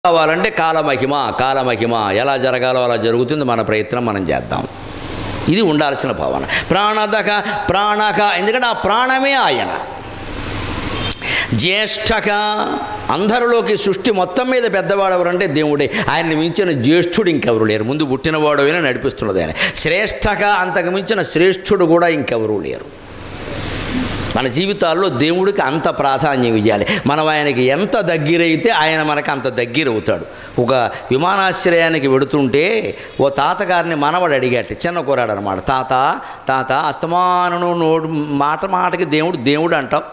కావాలంటే కాలమహిమ కాలమహిమ ఎలా జరగాలో అలా జరుగుతుంది మన ప్రయత్నం మనం చేద్దాం ఇది ఉండాల్సిన భావన ప్రాణదక ప్రాణక ఎందుకంటే ఆ ప్రాణమే ఆయన జ్యేష్ఠక అందరిలోకి సృష్టి మొత్తం మీద పెద్దవాడు ఎవరంటే దేవుడే ఆయన్ని మించిన జ్యేష్ఠుడు ఇంకెవరు లేరు ముందు పుట్టినవాడు అయినా నడిపిస్తున్నది ఆయన శ్రేష్ఠక అంతకు మించిన శ్రేష్ఠుడు కూడా ఇంకెవరూ లేరు మన జీవితాల్లో దేవుడికి అంత ప్రాధాన్యం ఇవ్వాలి మనం ఆయనకి ఎంత దగ్గరైతే ఆయన మనకు అంత దగ్గర అవుతాడు ఒక విమానాశ్రయానికి వెడుతుంటే ఓ తాతగారిని మనవడు అడిగాట చిన్న కూరాడు అనమాట తాత తాత అస్తమానను నోడు మాట మాటకి దేవుడు దేవుడు అంటాం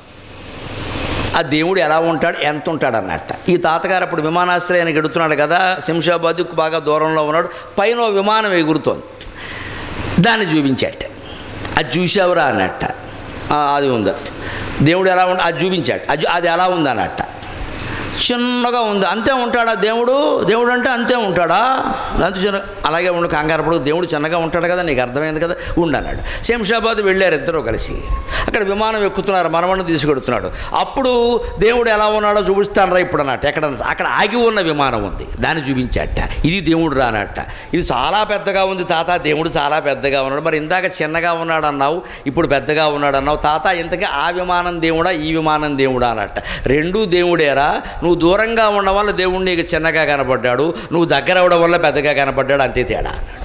ఆ దేవుడు ఎలా ఉంటాడు ఎంత ఉంటాడు అన్నట్ట ఈ తాతగారు అప్పుడు విమానాశ్రయానికి ఎడుతున్నాడు కదా శంషాబాద్కు బాగా దూరంలో ఉన్నాడు పైన ఓ విమానం ఎగురుతోంది దాన్ని చూపించాట అది చూసావురా అన్నట్ట "ఆ, అది ఉందా దేవుడు ఎలా ఉండ అది చూపించాడు అది అది ఎలా ఉంది అన్నట్ట చిన్నగా ఉంది అంతే ఉంటాడా దేవుడు దేవుడు అంటే అంతే ఉంటాడా అంతే చిన్న అలాగే ఉండు కంగారు పడు దేవుడు చిన్నగా ఉంటాడు కదా నీకు అర్థమైంది కదా ఉండు అన్నాడు శంషాబాద్ వెళ్ళారు ఇద్దరు కలిసి అక్కడ విమానం ఎక్కుతున్నారు మనవణ్ణి తీసుకెడుతున్నాడు అప్పుడు దేవుడు ఎలా ఉన్నాడో చూపిస్తాను రా ఇప్పుడు అన్నట్టు ఎక్కడ అక్కడ ఆగి ఉన్న విమానం ఉంది దాన్ని చూపించాట ఇది దేవుడు రా అన్నట్ట ఇది చాలా పెద్దగా ఉంది తాత దేవుడు చాలా పెద్దగా ఉన్నాడు మరి ఇందాక చిన్నగా ఉన్నాడు అన్నావు ఇప్పుడు పెద్దగా ఉన్నాడు అన్నావు తాత ఇంతకీ ఆ విమానం దేవుడా ఈ విమానం దేవుడా అన్నట్ట రెండూ దేవుడేరా నువ్వు దూరంగా ఉండడం వల్ల దేవుడు నీకు చిన్నగా కనపడ్డాడు నువ్వు దగ్గర అవడం వల్ల పెద్దగా కనపడ్డాడు అంతే తేడా అన్నాడు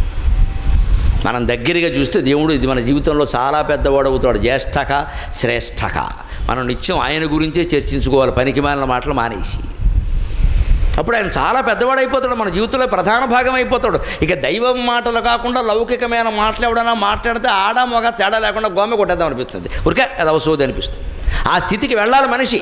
మనం దగ్గరగా చూస్తే దేవుడు ఇది మన జీవితంలో చాలా పెద్దవాడు అవుతాడు జ్యేష్ఠక శ్రేష్ఠక మనం నిత్యం ఆయన గురించే చర్చించుకోవాలి పనికి మాలిన మాటలు మానేసి అప్పుడు ఆయన చాలా పెద్దవాడు అయిపోతాడు మన జీవితంలో ప్రధాన భాగం అయిపోతాడు ఇక దైవం మాటలు కాకుండా లౌకికమైన మాటలు ఎవడైనా మాట్లాడితే ఆడ మగ తేడా లేకుండా గోమె కొట్టేద్దాం అనిపిస్తుంది ఉరికే అది అవసోది అనిపిస్తుంది ఆ స్థితికి వెళ్ళాలి మనిషి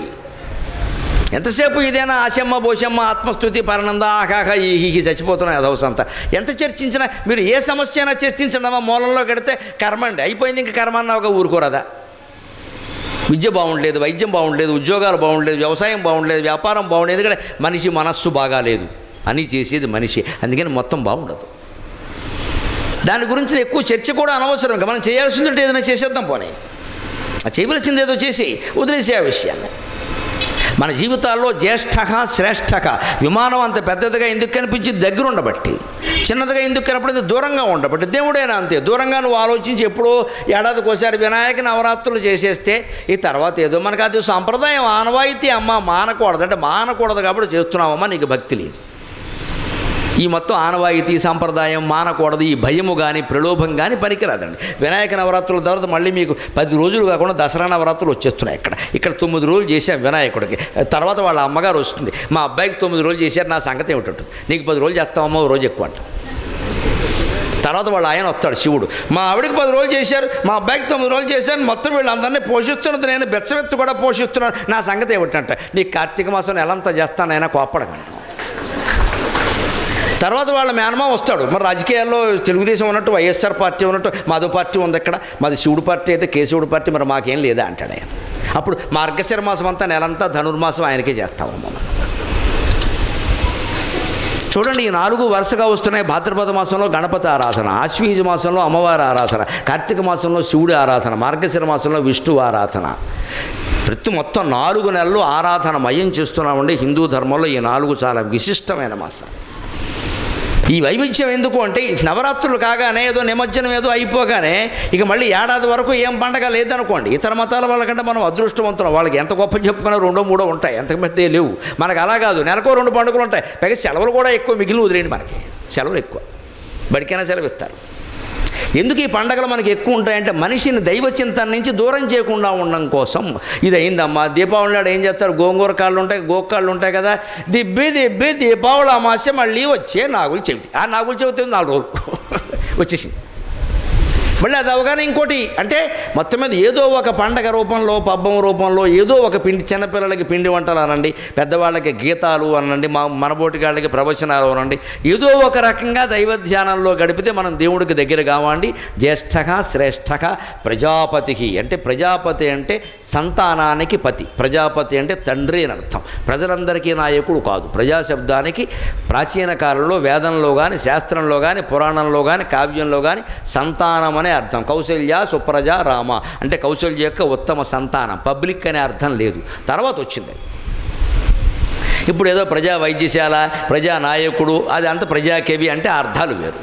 ఎంతసేపు ఇదేనా ఆశమ్మ బోషమ్మ ఆత్మస్థుతి పరనంద ఆకాక ఈ హీ చచ్చిపోతున్నాయి అదవసంతా ఎంత చర్చించినా మీరు ఏ సమస్య అయినా చర్చించడమా మూలంలో కడితే కర్మ అండి అయిపోయింది ఇంకా కర్మ అన్నా ఒక ఊరుకోరదా విద్య బాగుండలేదు వైద్యం బాగుండలేదు ఉద్యోగాలు బాగుండలేదు వ్యవసాయం బాగుండలేదు వ్యాపారం బాగుండలేదు ఎందుకంటే మనిషి మనస్సు బాగాలేదు అని చేసేది మనిషి అందుకని మొత్తం బాగుండదు దాని గురించి ఎక్కువ చర్చ కూడా అనవసరం ఇంకా మనం చేయాల్సిందంటే ఏదైనా చేసేద్దాం పోనీ ఆ చేయవలసింది ఏదో చేసి వదిలేసే ఆ విషయాన్ని మన జీవితాల్లో జ్యేష్ఠక శ్రేష్ఠక విమానం అంత పెద్దదిగా ఎందుకు కనిపించింది దగ్గర ఉండబట్టి చిన్నదిగా ఎందుకు కనపడింది దూరంగా ఉండబట్టి దేవుడైనా అంతే దూరంగా నువ్వు ఆలోచించి ఎప్పుడో ఏడాదికోసారి వినాయక నవరాత్రులు చేసేస్తే ఈ తర్వాత ఏదో మనకు అది సాంప్రదాయం ఆనవాయితీ అమ్మ మానకూడదు అంటే మానకూడదు కాబట్టి చేస్తున్నామమ్మా నీకు భక్తి లేదు ఈ మొత్తం ఆనవాయితీ సంప్రదాయం మానకూడదు ఈ భయము కానీ ప్రలోభం కానీ పనికిరాదండి వినాయక నవరాత్రుల తర్వాత మళ్ళీ మీకు పది రోజులు కాకుండా దసరా నవరాత్రులు వచ్చేస్తున్నాయి ఇక్కడ ఇక్కడ తొమ్మిది రోజులు చేశాం వినాయకుడికి తర్వాత వాళ్ళ అమ్మగారు వస్తుంది మా అబ్బాయికి తొమ్మిది రోజులు చేశారు నా సంగతి ఏమిటంటుంది నీకు పది రోజులు చేస్తామమ్మా ఓ రోజు ఎక్కువ అంట తర్వాత వాళ్ళ ఆయన వస్తాడు శివుడు మా ఆవిడకి పది రోజులు చేశారు మా అబ్బాయికి తొమ్మిది రోజులు చేశారు మొత్తం వీళ్ళందరినీ పోషిస్తున్నది నేను బెచ్చవెత్తు కూడా పోషిస్తున్నాను నా సంగతి ఏమిటంట నీకు కార్తీక మాసం నెలంతా చేస్తానైనా కోప్పడకంటాను తర్వాత వాళ్ళ మేనమా వస్తాడు మరి రాజకీయాల్లో తెలుగుదేశం ఉన్నట్టు వైఎస్ఆర్ పార్టీ ఉన్నట్టు మాధవ పార్టీ ఉంది ఇక్కడ మాది శివుడు పార్టీ అయితే కేశవుడు పార్టీ మరి మాకేం లేదా అంటాడు ఆయన అప్పుడు మార్గశిర మాసం అంతా నెలంతా ధనుర్మాసం ఆయనకే చేస్తాము మనం చూడండి ఈ నాలుగు వరుసగా వస్తున్నాయి భాద్రపద మాసంలో గణపతి ఆరాధన ఆశ్వీజ మాసంలో అమ్మవారి ఆరాధన కార్తీక మాసంలో శివుడి ఆరాధన మార్గశిర మాసంలో విష్ణువు ఆరాధన ప్రతి మొత్తం నాలుగు నెలలు ఆరాధన మయం చేస్తున్నామండి హిందూ ధర్మంలో ఈ నాలుగు చాలా విశిష్టమైన మాసం ఈ వైవిధ్యం ఎందుకు అంటే ఈ నవరాత్రులు కాగానే ఏదో నిమజ్జనం ఏదో అయిపోగానే ఇక మళ్ళీ ఏడాది వరకు ఏం పండగ లేదనుకోండి ఇతర మతాల వాళ్ళకంటే మనం అదృష్టవంతులం వాళ్ళకి ఎంత గొప్ప చెప్పుకున్నా రెండో మూడో ఉంటాయి ఎంతకు పెద్ద లేవు మనకు అలా కాదు నెలకో రెండు పండుగలు ఉంటాయి పైగా సెలవులు కూడా ఎక్కువ మిగిలిన వదిలేండి మనకి సెలవులు ఎక్కువ బడికైనా సెలవు ఇస్తారు ఎందుకు ఈ పండగలు మనకి ఎక్కువ ఉంటాయంటే మనిషిని దైవ చింతన నుంచి దూరం చేయకుండా ఉండడం కోసం ఇది అయిందమ్మా దీపావళి నాడు ఏం చేస్తారు గోంగూర కాళ్ళు ఉంటాయి గోకాళ్ళు ఉంటాయి కదా దిబ్బి దిబ్బి దీపావళి అమాస్య మళ్ళీ వచ్చే నాగులు చెబుతాయి ఆ నాగులు చెబుతుంది నాలుగు రోజులు వచ్చేసింది మళ్ళీ అది అవగానే ఇంకోటి అంటే మొత్తం మీద ఏదో ఒక పండగ రూపంలో పబ్బం రూపంలో ఏదో ఒక పిండి చిన్నపిల్లలకి పిండి వంటలు అనండి పెద్దవాళ్ళకి గీతాలు అనండి మా మనబోటిగాళ్ళకి ప్రవచనాలు అనండి ఏదో ఒక రకంగా దైవ ధ్యానంలో గడిపితే మనం దేవుడికి దగ్గర కావండి జ్యేష్ఠక శ్రేష్ఠక ప్రజాపతికి అంటే ప్రజాపతి అంటే సంతానానికి పతి ప్రజాపతి అంటే తండ్రి అని అర్థం ప్రజలందరికీ నాయకుడు కాదు ప్రజాశబ్దానికి ప్రాచీన కాలంలో వేదంలో కానీ శాస్త్రంలో కానీ పురాణంలో కానీ కావ్యంలో కానీ సంతానం అనే అర్థం కౌశల్య సుప్రజ రామ అంటే కౌశల్య యొక్క ఉత్తమ సంతానం పబ్లిక్ అనే అర్థం లేదు తర్వాత వచ్చింది ఇప్పుడు ఏదో ప్రజా వైద్యశాల ప్రజా నాయకుడు అది అంత ప్రజాకవి అంటే ఆ అర్థాలు వేరు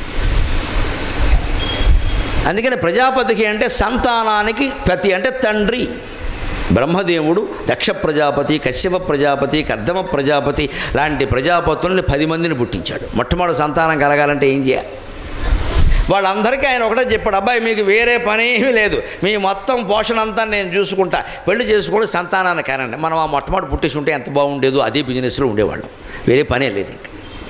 అందుకని ప్రజాపతికి అంటే సంతానానికి పతి అంటే తండ్రి బ్రహ్మదేవుడు దక్ష ప్రజాపతి కశ్యప ప్రజాపతి కర్దమ ప్రజాపతి లాంటి ప్రజాపతుల్ని పది మందిని పుట్టించాడు మొట్టమొదటి సంతానం కలగాలంటే ఏం చేయాలి వాళ్ళందరికీ ఆయన ఒకటే చెప్పాడు అబ్బాయి మీకు వేరే పని ఏమీ లేదు మీ మొత్తం పోషణ అంతా నేను చూసుకుంటా పెళ్లి చేసుకోవడం సంతానాన్ని కానండి మనం ఆ మొట్టమొదటి పుట్టేసి ఉంటే ఎంత బాగుండేదో అదే బిజినెస్లో ఉండేవాళ్ళం వేరే పనే లేదు ఇంకా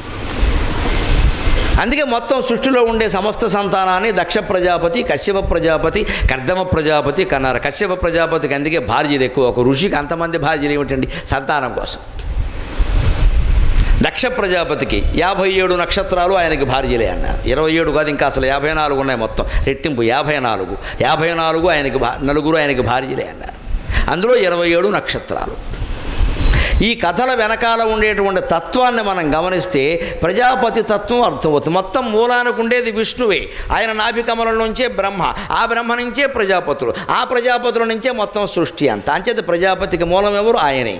అందుకే మొత్తం సృష్టిలో ఉండే సమస్త సంతానాన్ని దక్ష ప్రజాపతి కశ్యప ప్రజాపతి కర్దమ ప్రజాపతి కన్నారు కశ్యప ప్రజాపతికి అందుకే భార్యలు ఎక్కువ ఒక ఋషికి అంతమంది భార్యలు ఏమిటండి సంతానం కోసం దక్ష ప్రజాపతికి యాభై ఏడు నక్షత్రాలు ఆయనకి భార్యలే అన్నారు ఇరవై ఏడు కాదు ఇంకా అసలు యాభై నాలుగు ఉన్నాయి మొత్తం రెట్టింపు యాభై నాలుగు యాభై నాలుగు ఆయనకి భా నలుగురు ఆయనకి భార్యలే అన్నారు అందులో ఇరవై ఏడు నక్షత్రాలు ఈ కథల వెనకాల ఉండేటువంటి తత్వాన్ని మనం గమనిస్తే ప్రజాపతి తత్వం అర్థమవుతుంది మొత్తం మూలానికి ఉండేది విష్ణువే ఆయన నాభికమలం నుంచే బ్రహ్మ ఆ బ్రహ్మ నుంచే ప్రజాపతులు ఆ ప్రజాపతుల నుంచే మొత్తం సృష్టి అంత అంచేత ప్రజాపతికి మూలం ఎవరు ఆయనే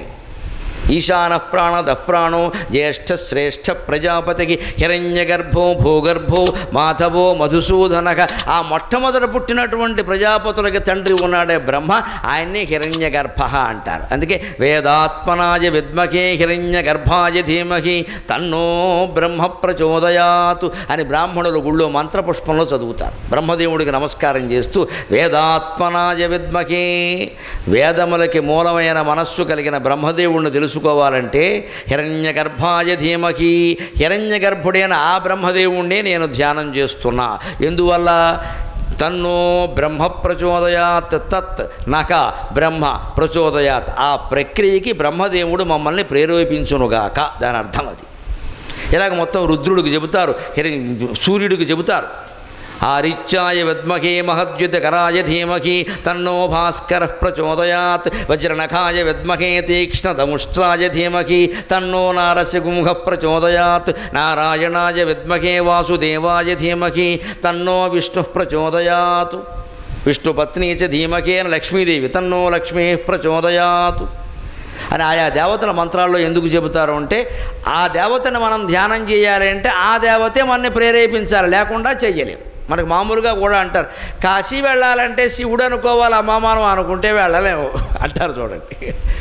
ఈశాన ప్రాణద ప్రాణో జ్యేష్ఠ శ్రేష్ఠ ప్రజాపతికి హిరణ్యగర్భో భూగర్భో మాధవో మధుసూదనక ఆ మొట్టమొదట పుట్టినటువంటి ప్రజాపతులకి తండ్రి ఉన్నాడే బ్రహ్మ ఆయన్ని హిరణ్యగర్భ అంటారు అందుకే వేదాత్మనాయ విద్మకే హిరణ్యగర్భాయ ధీమహి తన్నో బ్రహ్మ ప్రచోదయాతు అని బ్రాహ్మణులు గుళ్ళో మంత్రపుష్పంలో చదువుతారు బ్రహ్మదేవుడికి నమస్కారం చేస్తూ వేదాత్మనాయ విద్మకే వేదములకి మూలమైన మనస్సు కలిగిన బ్రహ్మదేవుణ్ణి తెలుసుకోవాలంటే హిరణ్య గర్భాయ ధీమకి హిరణ్య గర్భుడైన ఆ బ్రహ్మదేవుణ్ణే నేను ధ్యానం చేస్తున్నా ఎందువల్ల తన్నో బ్రహ్మ ప్రచోదయాత్ తత్ నక బ్రహ్మ ప్రచోదయాత్ ఆ ప్రక్రియకి బ్రహ్మదేవుడు మమ్మల్ని ప్రేరేపించునుగాక దాని అర్థం అది ఇలాగ మొత్తం రుద్రుడికి చెబుతారు హిరణ్య సూర్యుడికి చెబుతారు ఆరిత్యాయ విద్మహే మహద్యుతకరాయ ధీమహి తన్నో భాస్కర ప్రచోదయాత్ వజ్రనఖాయ విద్మహే తీక్ష్ణదముష్ట్రాయ ధీమహి తన్నో నారసింహ ప్రచోదయాత్ నారాయణాయ విద్మహే వాసుదేవాయ ధీమహి తన్నో విష్ణు ప్రచోదయాత్ విష్ణుపత్ని చ ధీమహేన లక్ష్మీదేవి తన్నో లక్ష్మీ ప్రచోదయాత్ అని ఆయా దేవతల మంత్రాల్లో ఎందుకు చెబుతారు అంటే ఆ దేవతని మనం ధ్యానం చేయాలి అంటే ఆ దేవతే మనని ప్రేరేపించాలి లేకుండా చెయ్యలేం మనకు మామూలుగా కూడా అంటారు కాశీ వెళ్ళాలంటే శివుడు అనుకోవాలి అమ్మామానం అనుకుంటే వెళ్ళలేము అంటారు చూడండి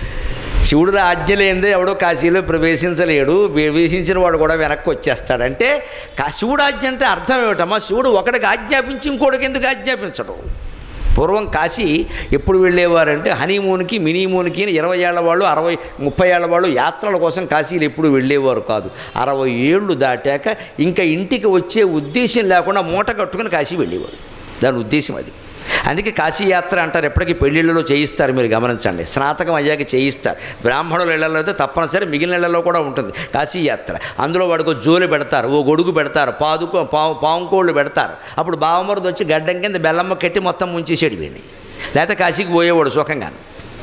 శివుడు ఆజ్ఞ లేనిదే ఎవడో కాశీలో ప్రవేశించలేడు ప్రవేశించిన వాడు కూడా వెనక్కి వచ్చేస్తాడంటే కా శివుడు ఆజ్ఞ అంటే అర్థం ఏమిటమ్మా శివుడు ఒకడికి ఆజ్ఞాపించి ఇంకోటికి ఎందుకు ఆజ్ఞాపించడం పూర్వం కాశీ ఎప్పుడు వెళ్ళేవారంటే హనీమూన్కి మినీమూన్కి ఇరవై ఏళ్ల వాళ్ళు అరవై ముప్పై ఏళ్ల వాళ్ళు యాత్రల కోసం కాశీలు ఎప్పుడు వెళ్ళేవారు కాదు అరవై ఏళ్ళు దాటాక ఇంకా ఇంటికి వచ్చే ఉద్దేశం లేకుండా మూట కట్టుకుని కాశీ వెళ్ళేవారు దాని ఉద్దేశం అది అందుకే కాశీ యాత్ర అంటారు ఎప్పటికీ పెళ్ళిళ్ళలో చేయిస్తారు మీరు గమనించండి స్నాతకం అయ్యాక చేయిస్తారు బ్రాహ్మణుల ఇళ్లలో అయితే తప్పనిసరి మిగిలిన ఇళ్లలో కూడా ఉంటుంది కాశీ యాత్ర అందులో వాడికి ఓ జోలు పెడతారు ఓ గొడుగు పెడతారు పాదుకో పావు పావుకోళ్ళు పెడతారు అప్పుడు బావమరుది వచ్చి గడ్డం కింద బెల్లమ్మ కట్టి మొత్తం ముంచేసాడు వీడిని లేకపోతే కాశీకి పోయేవాడు సుఖంగాను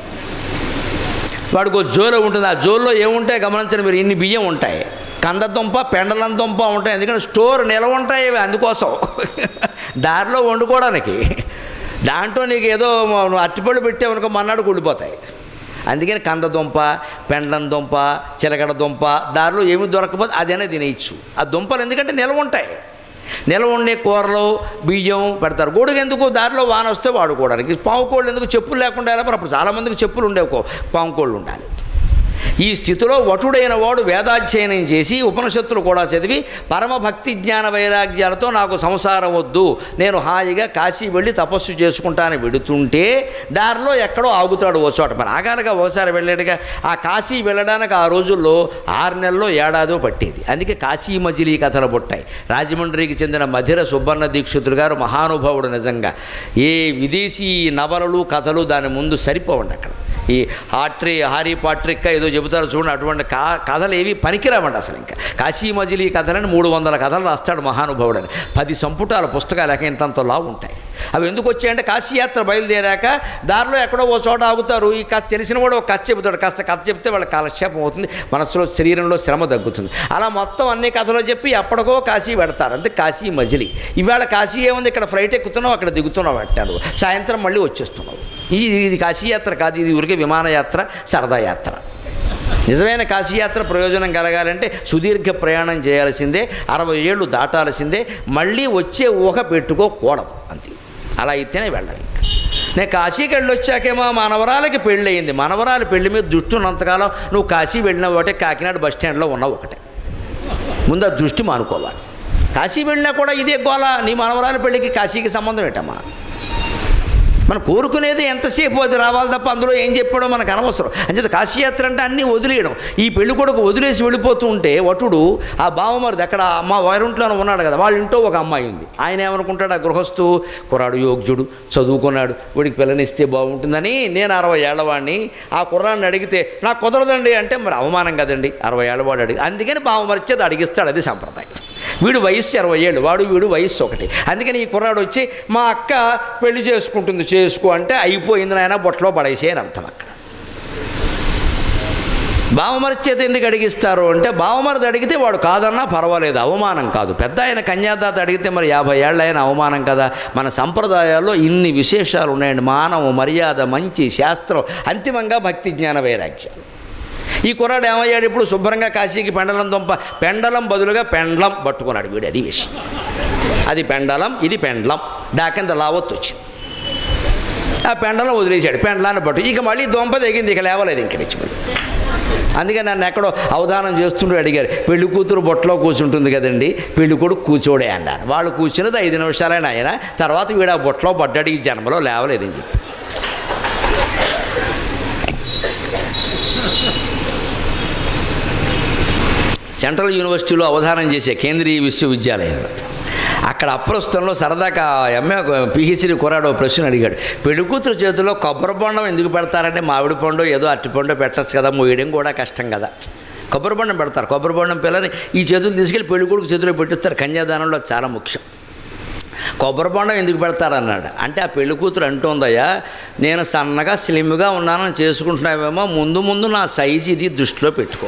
వాడికి ఒక జోలో ఉంటుంది ఆ జోల్లో ఏముంటాయి గమనించండి మీరు ఇన్ని బియ్యం ఉంటాయి కందదుంప పెండలం దుంప ఉంటాయి ఎందుకంటే స్టోర్ నిలవ ఉంటాయి ఇవి అందుకోసం దారిలో వండుకోవడానికి దాంట్లో నీకు ఏదో నువ్వు అట్టిపళ్ళు పెట్టావనుకో మన్నాడు కుళ్ళిపోతాయి అందుకని కందదుంప పెండలం దుంప చిలకడ దుంప దారిలో ఏమి దొరకపోతే అదైనా తినేయచ్చు ఆ దుంపలు ఎందుకంటే నిల్వ ఉంటాయి నిల్వ ఉండే కూరలు బియ్యం పెడతారు గొడుగు ఎందుకు దారిలో వాన వస్తే వాడుకోవడానికి పాము కోళ్ళు ఎందుకు చెప్పులు లేకుండా ఎలా మరి అప్పుడు చాలామందికి చెప్పులు ఉండేవి పాము కోళ్ళు ఉండాలి ఈ స్థితిలో వటుడైన వాడు వేదాధ్యయనం చేసి ఉపనిషత్తులు కూడా చదివి పరమ భక్తి జ్ఞాన వైరాగ్యాలతో నాకు సంసారం వద్దు నేను హాయిగా కాశీ వెళ్ళి తపస్సు చేసుకుంటాను వెడుతుంటే దారిలో ఎక్కడో ఆగుతాడు ఓ చోట మరి ఆగాలిగా ఒకసారి వెళ్ళాడుగా ఆ కాశీ వెళ్ళడానికి ఆ రోజుల్లో ఆరు నెలల్లో ఏడాదో పట్టేది అందుకే కాశీ మజిలీ కథలు పుట్టాయి రాజమండ్రికి చెందిన మధిర సుబ్బన్న దీక్షితులు గారు మహానుభావుడు నిజంగా ఏ విదేశీ నవలలు కథలు దాని ముందు సరిపోవండి అక్కడ ఈ హాట్రీ హారీ పాట్రిక్క ఏదో చెబుతారు చూడండి అటువంటి కా కథలు ఏవి పనికిరావండి అసలు ఇంకా కాశీ మజిలీ కథలని మూడు వందల కథలు రాస్తాడు మహానుభావుడని పది సంపుటాల పుస్తకాలు ఎక్క ఇంతంత లావు ఉంటాయి అవి ఎందుకు వచ్చాయంటే కాశీ యాత్ర బయలుదేరాక దారిలో ఎక్కడో ఓ చోట ఆగుతారు ఈ కథ తెలిసిన వాడు ఒక కథ చెబుతాడు కాస్త కథ చెప్తే వాళ్ళ కాలక్షేపం అవుతుంది మనసులో శరీరంలో శ్రమ తగ్గుతుంది అలా మొత్తం అన్ని కథలు చెప్పి ఎప్పటికో కాశీ పెడతారు అంటే కాశీ మజిలీ ఇవాళ కాశీ ఏముంది ఇక్కడ ఫ్లైట్ ఎక్కుతున్నావు అక్కడ దిగుతున్నావు అంటారు సాయంత్రం మళ్ళీ వచ్చేస్తున్నావు ఇది ఇది కాశీ యాత్ర కాదు ఇది ఊరికే విమానయాత్ర సరదా యాత్ర నిజమైన కాశీయాత్ర ప్రయోజనం కలగాలంటే సుదీర్ఘ ప్రయాణం చేయాల్సిందే అరవై ఏళ్ళు దాటాల్సిందే మళ్ళీ వచ్చే ఊహ పెట్టుకోకూడదు అంతే అలా అయితేనే వెళ్ళాలి ఇంకా నేను కాశీకి వెళ్ళి వచ్చాకేమో మనవరాలకి పెళ్ళి అయింది మనవరాలి పెళ్లి మీద దృష్టి ఉన్నంతకాలం నువ్వు కాశీ వెళ్ళిన ఒకటే కాకినాడ బస్ స్టాండ్లో ఉన్నావు ఒకటే ముందు ఆ దృష్టి మానుకోవాలి కాశీ వెళ్ళినా కూడా ఇదే గోల నీ మనవరాలి పెళ్ళికి కాశీకి సంబంధం ఏంటమ్మా మనం కోరుకునేది ఎంతసేపు అది రావాలి తప్ప అందులో ఏం చెప్పాడో మనకు అనవసరం అంచేత కాశీయాత్ర అంటే అన్నీ వదిలేయడం ఈ పెళ్లి కొడుకు వదిలేసి వెళ్ళిపోతూ ఉంటే వటుడు ఆ బావమరిది అక్కడ అమ్మ వారింట్లోనే ఉన్నాడు కదా వాళ్ళ ఇంట్లో ఒక అమ్మాయి ఉంది ఆయన ఏమనుకుంటాడు ఆ గృహస్థు కుర్రాడు యోగ్యుడు చదువుకున్నాడు వీడికి పిల్లనిస్తే బాగుంటుందని నేను అరవై ఏళ్ళవాడిని ఆ కుర్రాడిని అడిగితే నాకు కుదరదండి అంటే మరి అవమానం కదండి అరవై ఏళ్ళవాడు అడిగి అందుకని బావమరిచేది అడిగిస్తాడు అది సంప్రదాయం వీడు వయస్సు ఇరవై ఏళ్ళు వాడు వీడు వయస్సు ఒకటి అందుకని ఈ కుర్రాడు వచ్చి మా అక్క పెళ్లి చేసుకుంటుంది చేసుకో అంటే అయిపోయింది నాయన బొట్టలో పడేసే అని అర్థం అక్కడ బావమరి చేత ఎందుకు అడిగిస్తారు అంటే బావమరిది అడిగితే వాడు కాదన్నా పర్వాలేదు అవమానం కాదు పెద్ద ఆయన కన్యాదాత అడిగితే మరి యాభై ఏళ్ళ ఆయన అవమానం కదా మన సంప్రదాయాల్లో ఇన్ని విశేషాలు ఉన్నాయండి మానవ మర్యాద మంచి శాస్త్రం అంతిమంగా భక్తి జ్ఞాన వైరాగ్యాలు ఈ కుర్రాడు ఏమయ్యాడు ఇప్పుడు శుభ్రంగా కాశీకి పెండలం దొంప పెండలం బదులుగా పెండ్లం పట్టుకున్నాడు వీడు అది విషయం అది పెండలం ఇది పెండ్లం డాకింద లావత్తు వచ్చింది ఆ పెండలం వదిలేశాడు పెండలాన్ని పట్టు ఇక మళ్ళీ దొంప తెగింది ఇక లేవలేదు ఇంక నుంచి మళ్ళీ అందుకని నన్ను ఎక్కడో అవధానం చేస్తుంటూ అడిగారు పెళ్లి కూతురు బొట్టలో కూర్చుంటుంది కదండి పెళ్లి కొడుకు కూర్చోడే అన్నారు వాళ్ళు కూర్చున్నది ఐదు నిమిషాలైన ఆయన తర్వాత వీడు ఆ బొట్టలో పడ్డాడు ఈ జన్మలో లేవలేదని చెప్పి సెంట్రల్ యూనివర్సిటీలో అవధానం చేసే కేంద్రీయ విశ్వవిద్యాలయంలో అక్కడ అప్రస్తుతంలో సరదాగా ఎంఏ పిహెచ్డి కురాడు ఓ ప్రశ్న అడిగాడు పెళ్లి కూతురు చేతిలో కొబ్బరి బొండం ఎందుకు పెడతారంటే మామిడి పండు ఏదో అరటి పండు పెట్టచ్చు కదా మోయడం కూడా కష్టం కదా కొబ్బరి బొండం పెడతారు కొబ్బరి బొండం పిల్లని ఈ చేతులు తీసుకెళ్ళి పెళ్లి కొడుకు చేతిలో పెట్టిస్తారు కన్యాదానంలో చాలా ముఖ్యం కొబ్బరి బొండం ఎందుకు పెడతారన్నాడు అంటే ఆ పెళ్లి కూతురు అంటోందయ్యా నేను సన్నగా స్లిమ్గా ఉన్నానని చేసుకుంటున్నావేమో ముందు ముందు నా సైజు ఇది దృష్టిలో పెట్టుకో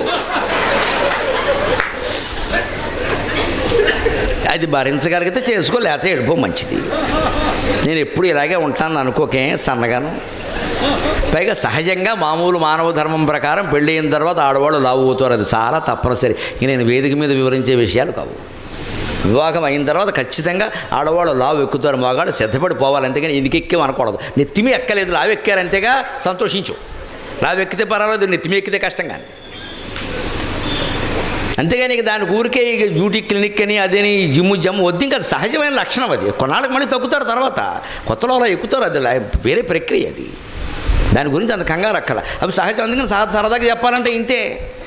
అది భరించగలిగితే చేసుకో లేకపోతే వెళ్ళిపో మంచిది నేను ఎప్పుడు ఇలాగే ఉంటాను అనుకోకే సన్నగాను పైగా సహజంగా మామూలు మానవ ధర్మం ప్రకారం పెళ్ళి అయిన తర్వాత ఆడవాళ్ళు లావు అవుతారు అది చాలా తప్పనిసరి ఇక నేను వేదిక మీద వివరించే విషయాలు కావు వివాహం అయిన తర్వాత ఖచ్చితంగా ఆడవాళ్ళు లావు ఎక్కుతారు మగాడు సిద్ధపడి పోవాలి అంతేగాని ఇది ఎక్కి అనకూడదు నెత్తిమి ఎక్కలేదు లావు ఎక్కారు అంతేగా సంతోషించు లావు ఎక్కితే పర్వాలేదు నెత్తిమి ఎక్కితే కష్టం కానీ అంతేగాని ఇక దాని ఊరికే ఇక బ్యూటీ క్లినిక్ అని అదేని జిమ్ జమ్ వద్దు ఇంకా అది సహజమైన లక్షణం అది కొన్నాళ్ళకి మళ్ళీ తగ్గుతారు తర్వాత కొత్తలో అలా ఎక్కుతారు అది లా- వేరే ప్రక్రియ అది దాని గురించి అంత కంగారు అక్కల అవి సహజం అందుకని సహ సరదాగా చెప్పాలంటే ఇంతే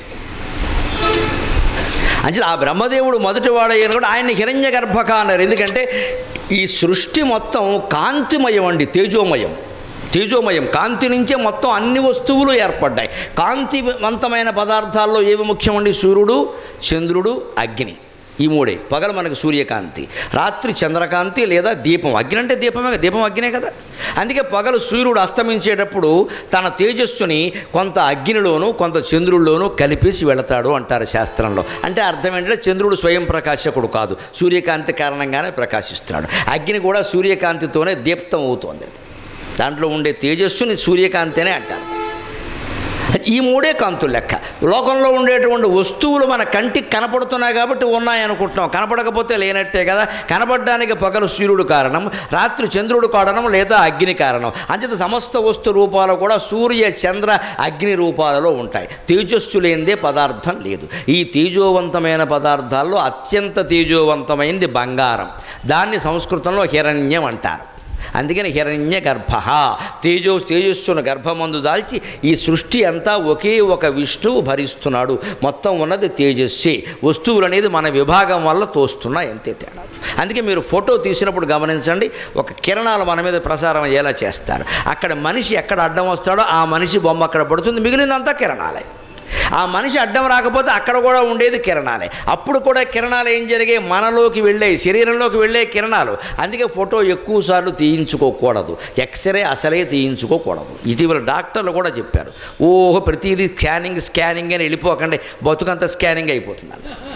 అంటే ఆ బ్రహ్మదేవుడు మొదటి వాడయ్యారు కూడా ఆయన హిరణ్య గర్భక అన్నారు ఎందుకంటే ఈ సృష్టి మొత్తం కాంతిమయం అండి తేజోమయం తేజోమయం కాంతి నుంచే మొత్తం అన్ని వస్తువులు ఏర్పడ్డాయి కాంతివంతమైన పదార్థాల్లో ఏవి ముఖ్యమండి సూర్యుడు చంద్రుడు అగ్ని ఈ మూడే పగలు మనకు సూర్యకాంతి రాత్రి చంద్రకాంతి లేదా దీపం అగ్ని అంటే దీపమే కదా, దీపం అగ్నే కదా అందుకే పగలు సూర్యుడు అస్తమించేటప్పుడు తన తేజస్సుని కొంత అగ్నిలోను కొంత చంద్రుల్లోనూ కలిపేసి వెళతాడు అంటారు శాస్త్రంలో అంటే అర్థం ఏంటంటే చంద్రుడు స్వయం ప్రకాశకుడు కాదు సూర్యకాంతి కారణంగానే ప్రకాశిస్తున్నాడు అగ్ని కూడా సూర్యకాంతితోనే దీప్తం అవుతోంది అది దాంట్లో ఉండే తేజస్సుని సూర్యకాంతి అనే అంటారు ఈ మూడే కాంతులు లెక్క లోకంలో ఉండేటువంటి వస్తువులు మన కంటికి కనపడుతున్నాయి కాబట్టి ఉన్నాయి అనుకుంటున్నాం కనపడకపోతే లేనట్టే కదా కనపడడానికి పగలు సూర్యుడు కారణం రాత్రి చంద్రుడు కారణం లేదా అగ్ని కారణం అంచేత సమస్త వస్తు రూపాలు కూడా సూర్య చంద్ర అగ్ని రూపాలలో ఉంటాయి తేజస్సు లేనిదే పదార్థం లేదు ఈ తేజోవంతమైన పదార్థాల్లో అత్యంత తేజోవంతమైంది బంగారం దాన్ని సంస్కృతంలో హిరణ్యం అంటారు అందుకని హిరణ్య గర్భ తేజో తేజస్సును గర్భమందు దాల్చి ఈ సృష్టి అంతా ఒకే ఒక విష్ణువు భరిస్తున్నాడు మొత్తం ఉన్నది తేజస్సే వస్తువులు అనేది మన విభాగం వల్ల తోస్తున్నాయి అంతే తేడా అందుకే మీరు ఫోటో తీసినప్పుడు గమనించండి ఒక కిరణాలు మన మీద ప్రసారం అయ్యేలా చేస్తారు అక్కడ మనిషి ఎక్కడ అడ్డం వస్తాడో ఆ మనిషి బొమ్మ అక్కడ పడుతుంది మిగిలిందంతా కిరణాలే ఆ మనిషి అడ్డం రాకపోతే అక్కడ కూడా ఉండేది కిరణాలే అప్పుడు కూడా కిరణాలు ఏం జరిగాయి మనలోకి వెళ్ళే శరీరంలోకి వెళ్ళే కిరణాలు అందుకే ఫోటో ఎక్కువ సార్లు తీయించుకోకూడదు ఎక్స్రే అసలే తీయించుకోకూడదు ఇటీవల డాక్టర్లు కూడా చెప్పారు ఓహో ప్రతిదీ స్కానింగ్ స్కానింగ్ అని వెళ్ళిపోకండి బతుకంతా స్కానింగ్ అయిపోతుంది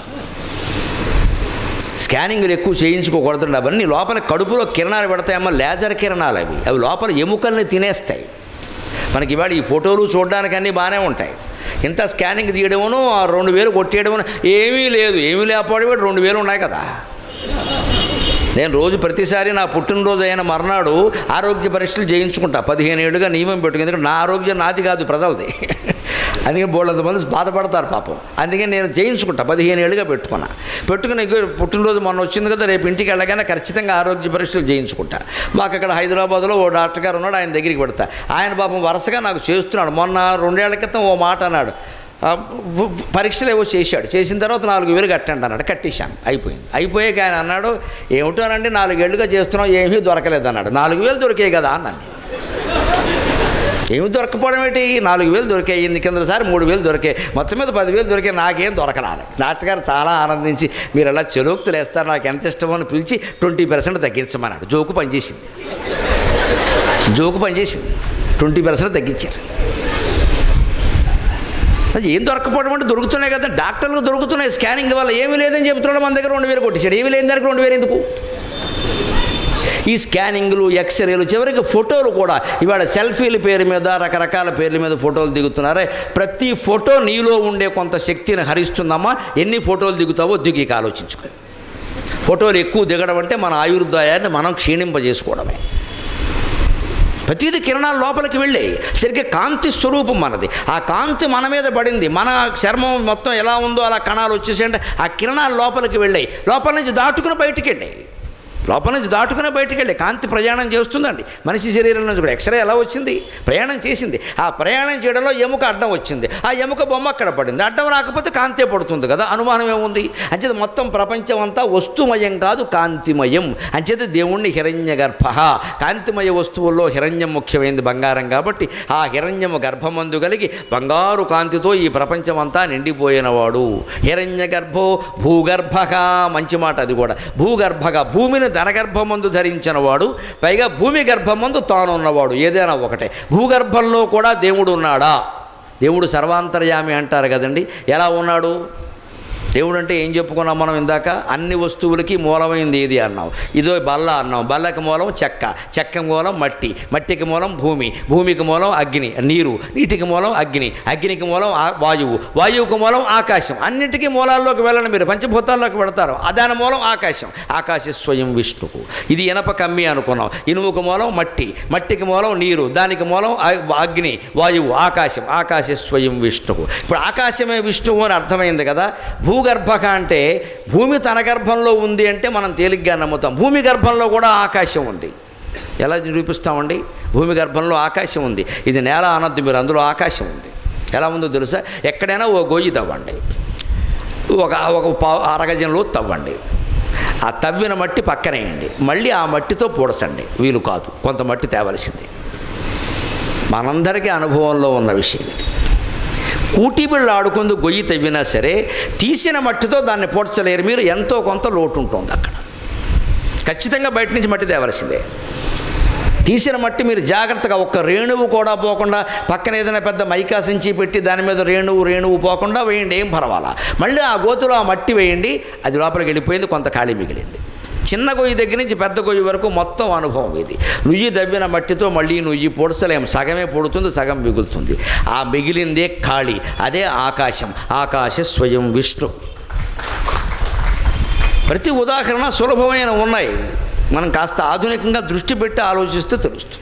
స్కానింగ్లు ఎక్కువ చేయించుకోకూడదు అవన్నీ లోపల కడుపులో కిరణాలు పెడతాయమ్మా లేజర్ కిరణాలు అవి అవి లోపల ఎముకల్ని తినేస్తాయి మనకి ఇవాళ ఈ ఫోటోలు చూడడానికి అన్నీ బాగానే ఉంటాయి ఇంత స్కానింగ్ తీయడమును ఆ రెండు వేలు కొట్టేయడమును ఏమీ లేదు ఏమీ లేకపోవడం రెండు వేలు ఉన్నాయి కదా నేను రోజు ప్రతిసారి నా పుట్టినరోజు అయిన మర్నాడు ఆరోగ్య పరీక్షలు చేయించుకుంటా పదిహేను ఏళ్ళుగా నియమం పెట్టుకుని ఎందుకంటే నా ఆరోగ్యం నాది కాదు ప్రజలది అందుకే బోళ్ళంత మంది బాధపడతారు పాపం అందుకే నేను చేయించుకుంటా పదిహేను ఏళ్ళుగా పెట్టుకున్నా పెట్టుకుని ఇగో పుట్టినరోజు మొన్న వచ్చింది కదా రేపు ఇంటికి వెళ్ళగానే ఖచ్చితంగా ఆరోగ్య పరీక్షలు చేయించుకుంటా మాకు అక్కడ హైదరాబాద్లో ఓ డాక్టర్ గారు ఉన్నాడు ఆయన దగ్గరికి పెడతా ఆయన పాపం వరుసగా నాకు చేస్తున్నాడు మొన్న రెండేళ్ల క్రితం ఓ మాట అన్నాడు ఆ, వ్- వ్- పరీక్షలు ఏవో చేశాడు చేసిన తర్వాత నాలుగు వేలు కట్టండి అన్నాడు కట్టేశాను అయిపోయింది అయిపోయాక ఆయన అన్నాడు ఏమిటోనండి నాలుగేళ్లుగా చేస్తున్నాం ఏమీ దొరకలేదు అన్నాడు నాలుగు వేలు దొరికాయి కదా అన్నాను నేను. ఏమి దొరకపోవడం ఏంటి నాలుగు వేలు దొరికాయి ఇన్ని కిందసారి మూడు వేలు దొరికాయి మొత్తం మీద పదివేలు దొరికాయి నాకేం దొరకలాలి డాక్టర్ గారు చాలా ఆనందించి మీరు ఎలా చెలోక్తులు వేస్తారు నాకు ఎంత ఇష్టమో అని పిలిచి ట్వంటీ పర్సెంట్ తగ్గించమన్నాడు జోకు పనిచేసింది జోకు పనిచేసింది ట్వంటీ పర్సెంట్ తగ్గించారు అది ఏం దొరకపోవడం అంటే దొరుకుతున్నాయి కదా డాక్టర్లకు దొరుకుతున్నాయి స్కానింగ్ వల్ల ఏమీ లేదని చెబుతున్నాడు మన దగ్గర రెండు వేలు కొట్టేశాడు ఏమీ లేని దానికి రెండు వేలు ఎందుకు ఈ స్కానింగ్లు ఎక్స్రేలు చివరికి ఫోటోలు కూడా ఇవాళ సెల్ఫీల పేరు మీద రకరకాల పేర్ల మీద ఫోటోలు దిగుతున్నారే ప్రతి ఫోటో నీలో ఉండే కొంత శక్తిని హరిస్తుందమ్మా ఎన్ని ఫోటోలు దిగుతావో దిగి ఆలోచించుకో ఫోటోలు ఎక్కువ దిగడం అంటే మన ఆయుర్దాయాన్ని మనం క్షీణింపజేసుకోవడమే ప్రతిదీ కిరణాలు లోపలికి వెళ్ళాయి సరిగ్గా కాంతి స్వరూపం మనది ఆ కాంతి మన మీద పడింది మన చర్మం మొత్తం ఎలా ఉందో అలా కణాలు వచ్చేసి అంటే ఆ కిరణాలు లోపలికి వెళ్ళాయి లోపల నుంచి దాటుకుని బయటికి వెళ్ళాయి లోపల నుంచి దాటుకునే బయటికి వెళ్ళి కాంతి ప్రయాణం చేస్తుందండి మనిషి శరీరం నుంచి కూడా ఎక్స్రే ఎలా వచ్చింది ప్రయాణం చేసింది ఆ ప్రయాణం చేయడంలో ఎముక అడ్డం వచ్చింది ఆ ఎముక బొమ్మ అక్కడ పడింది అడ్డం రాకపోతే కాంతే పడుతుంది కదా అనుమానం ఏముంది అంచేత మొత్తం ప్రపంచం అంతా వస్తుమయం కాదు కాంతిమయం అంచేత దేవుణ్ణి హిరణ్య గర్భ కాంతిమయ వస్తువుల్లో హిరణ్యం ముఖ్యమైనది బంగారం కాబట్టి ఆ హిరణ్యము గర్భమందు కలిగి బంగారు కాంతితో ఈ ప్రపంచం అంతా నిండిపోయినవాడు హిరణ్య గర్భో భూగర్భగా మంచి మాట అది కూడా భూగర్భగా భూమిని ధనగర్భమందు ధరించిన వాడు పైగా భూమి గర్భమందు తాను ఉన్నవాడు ఏదైనా ఒకటే భూగర్భంలో కూడా దేవుడు ఉన్నాడా దేవుడు సర్వాంతర్యామి అంటారు కదండి ఎలా ఉన్నాడు దేవుడు అంటే ఏం చెప్పుకున్నాం మనం ఇందాక అన్ని వస్తువులకి మూలమైంది ఏది అన్నాం ఇదో బల్ల అన్నాం బల్లకి మూలం చెక్క చెక్క మూలం మట్టి మట్టికి మూలం భూమి భూమికి మూలం అగ్ని నీరు నీటికి మూలం అగ్ని అగ్నికి మూలం ఆ- వాయువు వాయువుకి మూలం ఆకాశం అన్నిటికీ మూలాల్లోకి వెళ్ళండి మీరు పంచభూతాల్లోకి వెళతారు ఆ దాని మూలం ఆకాశం ఆకాశ స్వయం విష్ణువు ఇది ఇనప కమ్మి అనుకున్నాం ఇనుముకు మూలం మట్టి మట్టికి మూలం నీరు దానికి మూలం ఆ- అగ్ని వాయువు ఆకాశం ఆకాశ స్వయం విష్ణువు ఇప్పుడు ఆకాశమే విష్ణువు అని అర్థమైంది కదా భూగర్భక అంటే భూమి తన గర్భంలో ఉంది అంటే మనం తేలిగ్గా నమ్ముతాం భూమి గర్భంలో కూడా ఆకాశం ఉంది ఎలా నిరూపిస్తామండి భూమి గర్భంలో ఆకాశం ఉంది ఇది నేల అనద్దు మీరు అందులో ఆకాశం ఉంది ఎలా ఉందో తెలుసా ఎక్కడైనా ఓ గొయ్యి తవ్వండి ఒక ఒక పా అరగజంలో తవ్వండి ఆ తవ్విన మట్టి పక్కనేయండి మళ్ళీ ఆ మట్టితో పూడసండి వీలు కాదు కొంత మట్టి తేవలసింది మనందరికీ అనుభవంలో ఉన్న విషయం ఇది కూటి బిళ్ళు ఆడుకుంటూ గొయ్యి తవ్వినా సరే తీసిన మట్టితో దాన్ని పూడ్చలేరు మీరు ఎంతో కొంత లోటు ఉంటుంది అక్కడ ఖచ్చితంగా బయట నుంచి మట్టి తేవలసిందే తీసిన మట్టి మీరు జాగ్రత్తగా ఒక్క రేణువు కూడా పోకుండా పక్కన ఏదైనా పెద్ద మైకా సంచి పెట్టి దాని మీద రేణువు రేణువు పోకుండా వేయండి ఏం పర్వాలా మళ్ళీ ఆ గోతులో ఆ మట్టి వేయండి అది లోపలికి వెళ్ళిపోయింది కొంత ఖాళీ మిగిలింది చిన్న గొయ్యి దగ్గర నుంచి పెద్ద గొయ్యి వరకు మొత్తం అనుభవం ఇది నుయ్యి దవ్విన మట్టితో మళ్ళీ నుయ్యి పొడచలేం సగమే పొడుతుంది సగం మిగులుతుంది ఆ మిగిలిందే ఖాళీ అదే ఆకాశం ఆకాశ స్వయం విష్ణు ప్రతి ఉదాహరణ సులభమైన ఉన్నాయి మనం కాస్త ఆధునికంగా దృష్టి పెట్టి ఆలోచిస్తే తెలుస్తుంది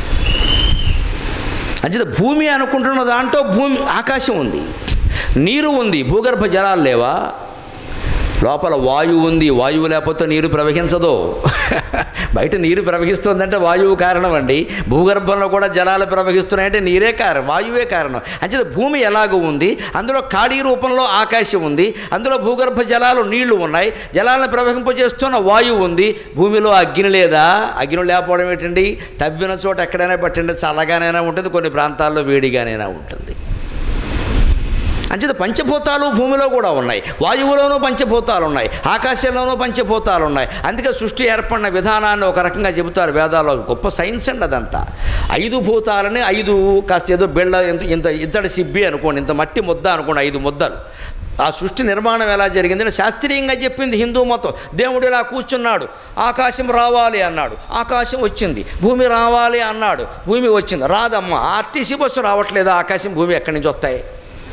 అంచేత భూమి అనుకుంటున్న దాంట్లో భూమి ఆకాశం ఉంది నీరు ఉంది భూగర్భ జలాలు లేవా లోపల వాయువు ఉంది వాయువు లేకపోతే నీరు ప్రవహించదు బయట నీరు ప్రవహిస్తుందంటే వాయువు కారణం అండి భూగర్భంలో కూడా జలాలు ప్రవహిస్తున్నాయంటే నీరే కారణం వాయువే కారణం అంటే భూమి ఎలాగో ఉంది అందులో ఖాళీ రూపంలో ఆకాశం ఉంది అందులో భూగర్భ జలాలు నీళ్లు ఉన్నాయి జలాలను ప్రవహింపజేస్తున్న వాయువు ఉంది భూమిలో అగ్ని లేదా అగ్ని లేకపోవడం ఏంటండి తవ్విన చోట ఎక్కడైనా పెట్టండి చల్లగానైనా ఉంటుంది కొన్ని ప్రాంతాల్లో వేడిగానైనా ఉంటుంది అంచేత పంచభూతాలు భూమిలో కూడా ఉన్నాయి వాయువులోనూ పంచభూతాలు ఉన్నాయి ఆకాశంలోనూ పంచభూతాలు ఉన్నాయి అందుకే సృష్టి ఏర్పడిన విధానాన్ని ఒక రకంగా చెబుతారు వేదాల్లో గొప్ప సైన్స్ అండి అదంతా ఐదు భూతాలని ఐదు కాస్త ఏదో బిళ్ళ ఇంత ఇంత ఇద్దడి సిబ్బి అనుకోండి ఇంత మట్టి ముద్ద అనుకోండి ఐదు ముద్దలు ఆ సృష్టి నిర్మాణం ఎలా జరిగిందని శాస్త్రీయంగా చెప్పింది హిందూ మతం దేవుడు ఇలా కూర్చున్నాడు ఆకాశం రావాలి అన్నాడు ఆకాశం వచ్చింది భూమి రావాలి అన్నాడు భూమి వచ్చింది రాదమ్మా ఆర్టీసీ బస్సు రావట్లేదు ఆకాశం భూమి ఎక్కడి నుంచి వస్తాయి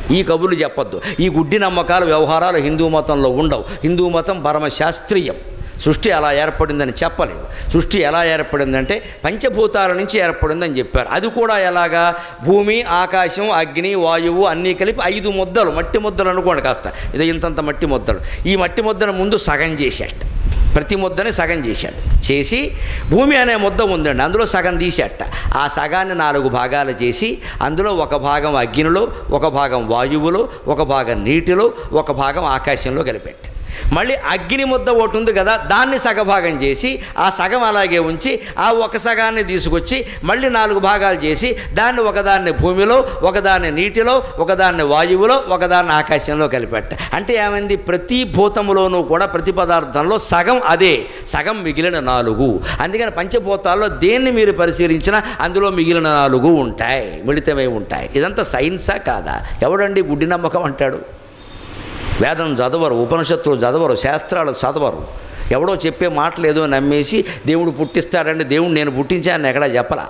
ఈ కబుర్లు చెప్పొద్దు ఈ గుడ్డి నమ్మకాలు వ్యవహారాలు హిందూ మతంలో ఉండవు హిందూ మతం పరమశాస్త్రీయం సృష్టి అలా ఏర్పడిందని చెప్పలేదు సృష్టి ఎలా ఏర్పడిందంటే పంచభూతాల నుంచి ఏర్పడిందని చెప్పారు అది కూడా ఎలాగా భూమి ఆకాశం అగ్ని వాయువు అన్నీ కలిపి ఐదు ముద్దలు మట్టి ముద్దలు అనుకోండి కాస్త ఇది ఇంతంత మట్టి ముద్దలు ఈ మట్టి ముద్దను ముందు సగం చేసేట ప్రతి ముద్దని సగం చేశాడు చేసి భూమి అనే ముద్ద ఉందండి అందులో సగం తీసేట ఆ సగాన్ని నాలుగు భాగాలు చేసి అందులో ఒక భాగం అగ్నిలో ఒక భాగం వాయువులో ఒక భాగం నీటిలో ఒక భాగం ఆకాశంలో కలిపెట్ట మళ్ళీ అగ్ని ముద్ద ఒకటి ఉంది కదా దాన్ని సగభాగం చేసి ఆ సగం అలాగే ఉంచి ఆ ఒక సగాన్ని తీసుకొచ్చి మళ్ళీ నాలుగు భాగాలు చేసి దాన్ని ఒకదాన్ని భూమిలో ఒకదాన్ని నీటిలో ఒకదాన్ని వాయువులో ఒకదాన్ని ఆకాశంలో కలిపెట్ట అంటే ఏమైంది ప్రతి భూతములోనూ కూడా ప్రతి పదార్థంలో సగం అదే సగం మిగిలిన నాలుగు అందుకని పంచభూతాల్లో దేన్ని మీరు పరిశీలించినా అందులో మిగిలిన నాలుగు ఉంటాయి మిళితమై ఉంటాయి ఇదంతా సైన్సా కాదా ఎవడండి గుడ్డి నమ్మకం అంటాడు వేదం చదవరు ఉపనిషత్తులు చదవరు శాస్త్రాలు చదవరు ఎవడో చెప్పే మాటలు ఏదో నమ్మేసి దేవుడు పుట్టిస్తాడంటే దేవుడు నేను పుట్టించాను ఎక్కడా చెప్పలా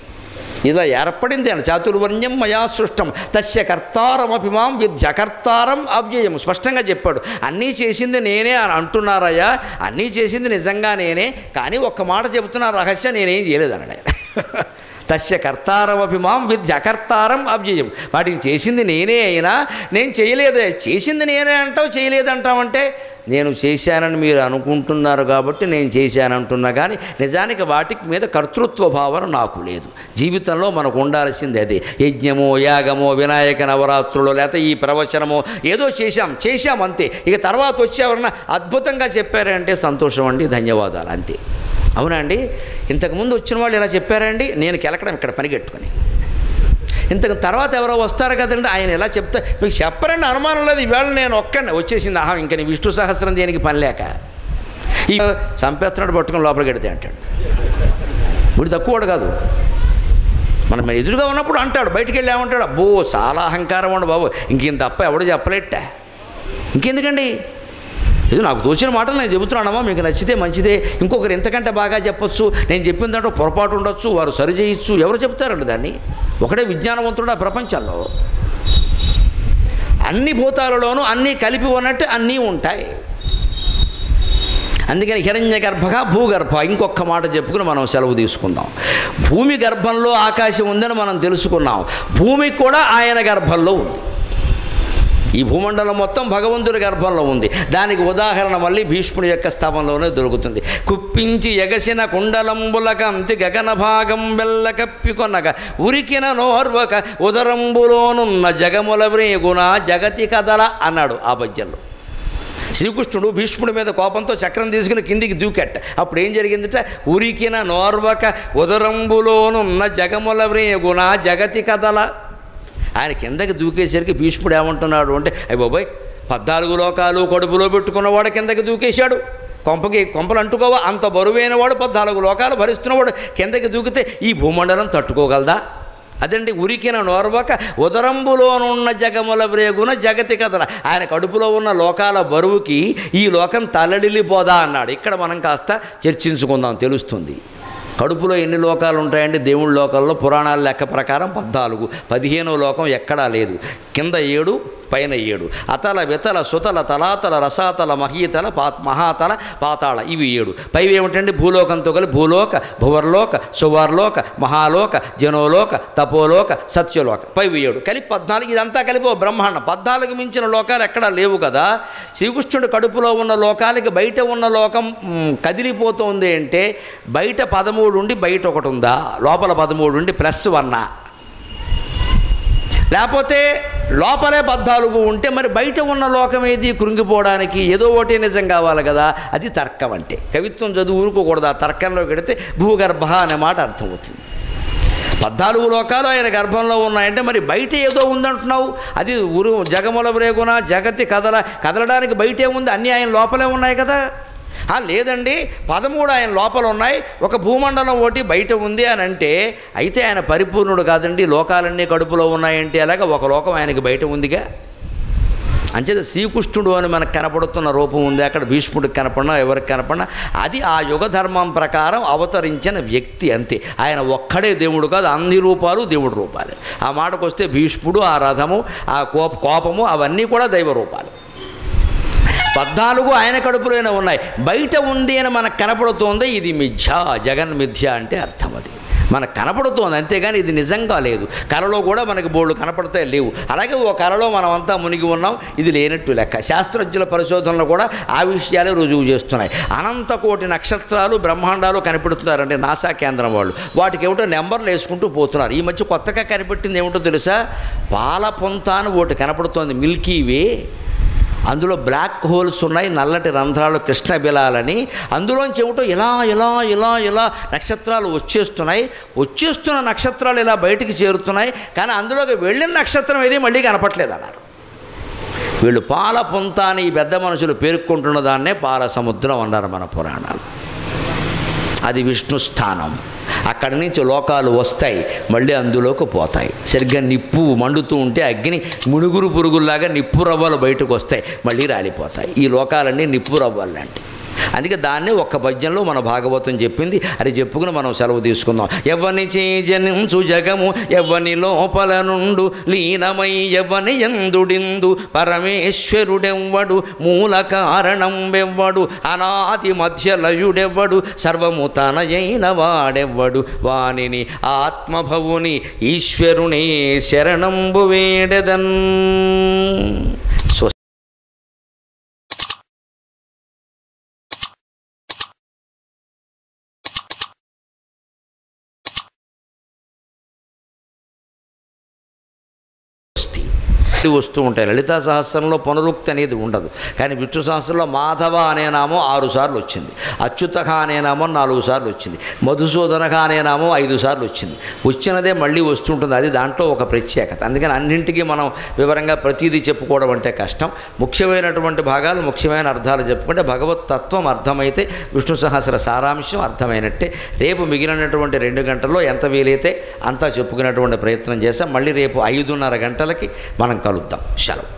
ఇలా ఏర్పడింది అని చాతుర్వర్ణ్యం మయా సృష్టం తస్య కర్తారమపి మాం విద్య కర్తారం అవ్యయం స్పష్టంగా చెప్పాడు అన్నీ చేసింది నేనే అని అంటున్నారయ్యా అన్నీ చేసింది నిజంగా నేనే కానీ ఒక్క మాట చెబుతున్న రహస్యం నేనేం చేయలేదన్నాడు ఆయన తస్య కర్తారమపి మాం విద్య అకర్తారం అవ్యయం వాటిని చేసింది నేనే అయినా నేను చేయలేదే చేసింది నేనే అంటావు చేయలేదంటావంటే నేను చేశానని మీరు అనుకుంటున్నారు కాబట్టి నేను చేశానంటున్నా కానీ నిజానికి వాటికి మీద కర్తృత్వ భావన నాకు లేదు జీవితంలో మనకు ఉండాల్సింది అదే యజ్ఞమో యాగమో వినాయక నవరాత్రులు లేకపోతే ఈ ప్రవచనమో ఏదో చేశాం చేశాం అంతే ఇక తర్వాత వచ్చి ఎవరన్నా అద్భుతంగా చెప్పారంటే సంతోషం అండి ధన్యవాదాలు అంతే అవునా అండి ఇంతకుముందు వచ్చిన వాళ్ళు ఇలా చెప్పారండి నేను కెలకడం ఇక్కడ పనిగట్టుకొని ఇంతకు తర్వాత ఎవరో వస్తారు కదండి ఆయన ఎలా చెప్తా మీకు చెప్పరండి అనుమానం లేదు ఈవేళ నేను ఒక్కడిని వచ్చేసింది ఆహా ఇంక నీ విష్ణు సహస్రం దేనికి పని లేక ఈ చంపేస్తున్నాడు పట్టుకొని లోపలికి వెడితే అంటాడు వీడు తక్కువడు కాదు మనం మన ఎదురుగా ఉన్నప్పుడు అంటాడు బయటికి వెళ్ళి ఏమంటాడు అబ్బో చాలా అహంకారం ఉండు బాబు ఇంకేం తప్ప ఎవడు చెప్పలేట ఇంకెందుకండి ఇది నాకు తోచిన మాటలు నేను చెబుతున్నానమ్మా మీకు నచ్చితే మంచిదే ఇంకొకరు ఎంతకంటే బాగా చెప్పొచ్చు నేను చెప్పిన దాంట్లో పొరపాటు ఉండొచ్చు వారు సరి చేయొచ్చు ఎవరు చెప్తారండి దాన్ని ఒకడే విజ్ఞానవంతుడు ఆ ప్రపంచంలో అన్ని భూతాలలోనూ అన్నీ కలిపి ఉన్నట్టు అన్నీ ఉంటాయి అందుకని హిరణ్య గర్భగా భూగర్భ ఇంకొక మాట చెప్పుకుని మనం సెలవు తీసుకుందాం భూమి గర్భంలో ఆకాశం ఉందని మనం తెలుసుకున్నాం భూమి కూడా ఆయన గర్భంలో ఉంది ఈ భూమండలం మొత్తం భగవంతుడి గర్భంలో ఉంది దానికి ఉదాహరణ మళ్ళీ భీష్ముడి యొక్క స్థానంలోనే దొరుకుతుంది కుప్పించి ఎగసిన కుండలంబుల కంతి గగన భాగం బెల్ల కప్పికొనక ఉరికిన నోర్వక ఉదరంబులోనున్న జగముల వ్రేగున జగతి కదల అన్నాడు ఆ పద్యంలో శ్రీకృష్ణుడు భీష్ముడి మీద కోపంతో చక్రం తీసుకుని కిందికి దూకెట్ట అప్పుడు ఏం జరిగిందట ఉరికిన నోర్వక ఉదరంబులోనున్న జగముల వ్రేగున జగతి కదల ఆయన కిందకి దూకేసరికి భీష్ముడు ఏమంటున్నాడు అంటే అయ్యి బాబాయ్ పద్నాలుగు లోకాలు కడుపులో పెట్టుకున్నవాడు కిందకి దూకేశాడు కొంపకి కొంపలు అంటుకోవా అంత బరువైన వాడు పద్నాలుగు లోకాలు భరిస్తున్నవాడు కిందకి దూకితే ఈ భూమండలం తట్టుకోగలదా అదండి ఉరికిన నోర్వక ఉదరంబులోనున్న జగముల బ్రేగున జగతి కథల ఆయన కడుపులో ఉన్న లోకాల బరువుకి ఈ లోకం తల్లడిల్లిపోదా అన్నాడు ఇక్కడ మనం కాస్త చర్చించుకుందాం తెలుస్తుంది కడుపులో ఎన్ని లోకాలు ఉంటాయంటే దేవుడి లోకాల్లో పురాణాల లెక్క ప్రకారం పద్నాలుగు పదిహేనో లోకం ఎక్కడా లేదు కింద ఏడు పైన ఏడు అతల వితల సుతల తలాతల రసాతల మహీతల పా మహాతల పాతాళ ఇవి ఏడు పైవి ఏమిటంటే భూలోకంతో కలిపి భూలోక భువర్లోక సువర్లోక మహాలోక జనోలోక తపోలోక సత్యలోక పైవి ఏడు కలిపి పద్నాలుగు ఇదంతా కలిపి ఓ బ్రహ్మాండం పద్నాలుగు మించిన లోకాలు ఎక్కడా లేవు కదా శ్రీకృష్ణుడు కడుపులో ఉన్న లోకాలకి బయట ఉన్న లోకం మ్, కదిలిపోతుంది అంటే బయట పదమూడు ఉండి బయట ఒకటి ఉందా లోపల పదమూడు ఉండి ప్లస్ వన్నా లేకపోతే లోపలే పద్నాలుగు ఉంటే మరి బయట ఉన్న లోకం ఏది కృంగిపోవడానికి ఏదో ఒకటి నిజం కావాలి కదా అది తర్కం అంటే కవిత్వం చదువు ఊరుకోకూడదు ఆ తర్కంలో పెడితే భూగర్భ అనే మాట అర్థమవుతుంది పద్నాలుగు లోకాలు ఆయన గర్భంలో ఉన్నాయంటే మరి బయట ఏదో ఉందంటున్నావు అది ఉరు జగముల బ్రేగున జగతి కదల కదలడానికి బయటే ఉంది అన్నీ ఆయన లోపలే ఉన్నాయి కదా ఆ, లేదండి పదమూడు ఆయన లోపల ఉన్నాయి ఒక భూమండలం ఒకటి బయట ఉంది అని అంటే అయితే ఆయన పరిపూర్ణుడు కాదండి లోకాలన్నీ కడుపులో ఉన్నాయంటే అలాగా ఒక లోకం ఆయనకి బయట ఉందిగా అంచేత శ్రీకృష్ణుడు అని మనకు కనపడుతున్న రూపం ఉంది అక్కడ భీష్ముడికి కనపడినా ఎవరికి కనపడినా అది ఆ యుగ ధర్మం ప్రకారం అవతరించిన వ్యక్తి అంతే ఆయన ఒక్కడే దేవుడు కాదు అన్ని రూపాలు దేవుడు రూపాలే ఆ మాటకు వస్తే భీష్ముడు ఆ రథము ఆ కోప కోపము అవన్నీ కూడా దైవ రూపాలు పద్నాలుగు ఆయన కడుపులోనే ఉన్నాయి బయట ఉంది అని మనకు కనపడుతోంది ఇది మిథ్య జగన్ మిథ్య అంటే అర్థం అది మనకు కనపడుతోంది అంతేగాని ఇది నిజంగా లేదు కళలో కూడా మనకి బోళ్ళు కనపడతాయి లేవు అలాగే ఓ కళలో మనమంతా మునిగి ఉన్నాం ఇది లేనట్టు లెక్క శాస్త్రజ్ఞుల పరిశోధనలు కూడా ఆ విషయాలే రుజువు చేస్తున్నాయి అనంత కోటి నక్షత్రాలు బ్రహ్మాండాలు కనిపెడుతున్నారంటే నాసా కేంద్రం వాళ్ళు వాటికి ఏమిటో నెంబర్లు వేసుకుంటూ పోతున్నారు ఈ మధ్య కొత్తగా కనిపెట్టింది ఏమిటో తెలుసా పాల పొంత అని ఒకటి కనపడుతోంది మిల్కీ వే అందులో బ్లాక్ హోల్స్ ఉన్నాయి నల్లటి రంధ్రాలు కృష్ణ బిలాలని అందులోంచి ఏమిటో ఇలా ఇలా ఇలా ఇలా నక్షత్రాలు వచ్చేస్తున్నాయి వచ్చేస్తున్న నక్షత్రాలు ఇలా బయటికి చేరుతున్నాయి కానీ అందులోకి వెళ్ళిన నక్షత్రం ఏది మళ్ళీ కనపట్లేదు అన్నారు వీళ్ళు పాల పొంత అని ఈ పెద్ద మనుషులు పేర్కొంటున్న దాన్నే పాల సముద్రం అన్నారు మన పురాణాలు అది విష్ణు స్థానం అక్కడి నుంచి లోకాలు వస్తాయి మళ్ళీ అందులోకి పోతాయి సరిగ్గా నిప్పు మండుతూ ఉంటే అగ్ని మునుగురు పురుగుల్లాగా నిప్పు రవ్వలు బయటకు వస్తాయి మళ్ళీ రాలిపోతాయి ఈ లోకాలన్నీ నిప్పు రవ్వలు లాంటివి అందుకే దాన్ని ఒక్క పద్యంలో మన భాగవతం చెప్పింది అది చెప్పుకుని మనం సెలవు తీసుకుందాం ఎవని జనించు జగము ఎవని లోపల నుండు లీనమై ఎవని ఎందుడిందు పరమేశ్వరుడెవ్వడు మూల కారణం వెవ్వడు అనాది మధ్యలయుడెవ్వడు సర్వము తనయైన వాడెవ్వడు వానిని ఆత్మభవుని ఈశ్వరునే శరణంబు వేడెదన్ స్వ స్వస్తి వస్తూ ఉంటాయి లలితా సహస్రంలో పునరుక్తి అనేది ఉండదు కానీ విష్ణు సహస్రంలో మాధవ అనే నామం ఆరు సార్లు వచ్చింది అచ్యుతక అనే నామం నాలుగు సార్లు వచ్చింది మధుసూదనక అనే నామం ఐదు సార్లు వచ్చింది వచ్చినదే మళ్ళీ వస్తుంటుంది అది దాంట్లో ఒక ప్రత్యేకత అందుకని అన్నింటికీ మనం వివరంగా ప్రతిదీ చెప్పుకోవడం అంటే కష్టం ముఖ్యమైనటువంటి భాగాలు ముఖ్యమైన అర్థాలు చెప్పుకుంటే భగవత్ తత్వం అర్థమైతే విష్ణు సహస్ర సారాంశం అర్థమైనట్టే రేపు మిగిలినటువంటి రెండు గంటల్లో ఎంత వీలైతే అంతా చెప్పుకునేటువంటి ప్రయత్నం చేస్తాం మళ్ళీ రేపు ఐదున్నర గంటలకి మనం కలుద్దాం సెలవు